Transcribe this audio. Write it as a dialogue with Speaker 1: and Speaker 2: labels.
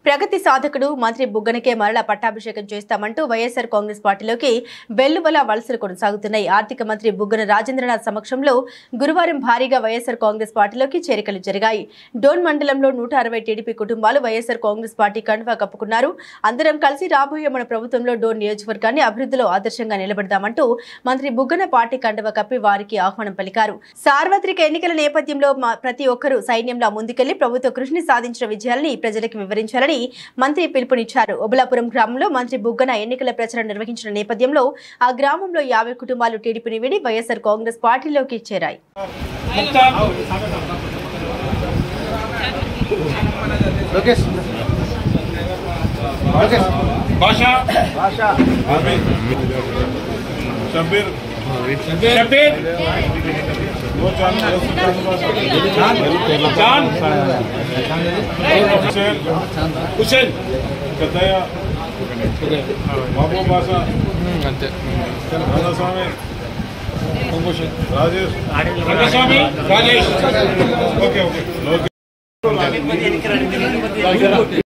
Speaker 1: ప్రగతి సాధకుడు మంత్రి బుగ్గనకే మరల పట్టాభిషేకం చేస్తామంటూ వైఎస్ఆర్ కాంగ్రెస్ పార్టీలోకి వెల్లువల వలసలు కొనసాగుతున్నాయి ఆర్థిక మంత్రి బుగ్గన రాజేంద్రనాథ్ సమక్షంలో గురువారం భారీగా వైఎస్ఆర్ కాంగ్రెస్ పార్టీలోకి చేరికలు జరిగాయి డోన్ మండలంలో నూట అరవై టీడీపీ కుటుంబాలు వైఎస్ఆర్ కాంగ్రెస్ పార్టీ కండువా కప్పుకున్నారు అందరం కలిసి రాబోయే మన ప్రభుత్వంలో డోన్ నియోజకవర్గాన్ని అభివృద్ధిలో ఆదర్శంగా నిలబెడదామంటూ మంత్రి బుగ్గన పార్టీ కండువా కప్పి వారికి ఆహ్వానం పలికారు సార్వత్రిక ఎన్నికల నేపథ్యంలో మా- ప్రతి ఒక్కరూ సైన్యంలా ముందుకెళ్లి ప్రభుత్వ కృషిని సాధించిన విజయాలని ప్రజలకు వివరించాలని మంత్రి పిలుపునిచ్చారు ఒబలాపురం గ్రామంలో మంత్రి బుగ్గన ఎన్నికల ప్రచారం నిర్వహించిన నేపథ్యంలో ఆ గ్రామంలో యాభై కుటుంబాలు టీడీపీని వీడి వైఎస్ఆర్ కాంగ్రెస్ పార్టీలోకి చేరాయి
Speaker 2: లోకేష్ లోకేష్
Speaker 3: భాషా
Speaker 2: భాష
Speaker 3: షబీర్ షబీర్ वो जान जान हुसैन हुसैन కద్దయ్య బాబు భాష రంగస్వామి రాజేష్ రంగస్వామి రాజేష్ ఓకే ఓకే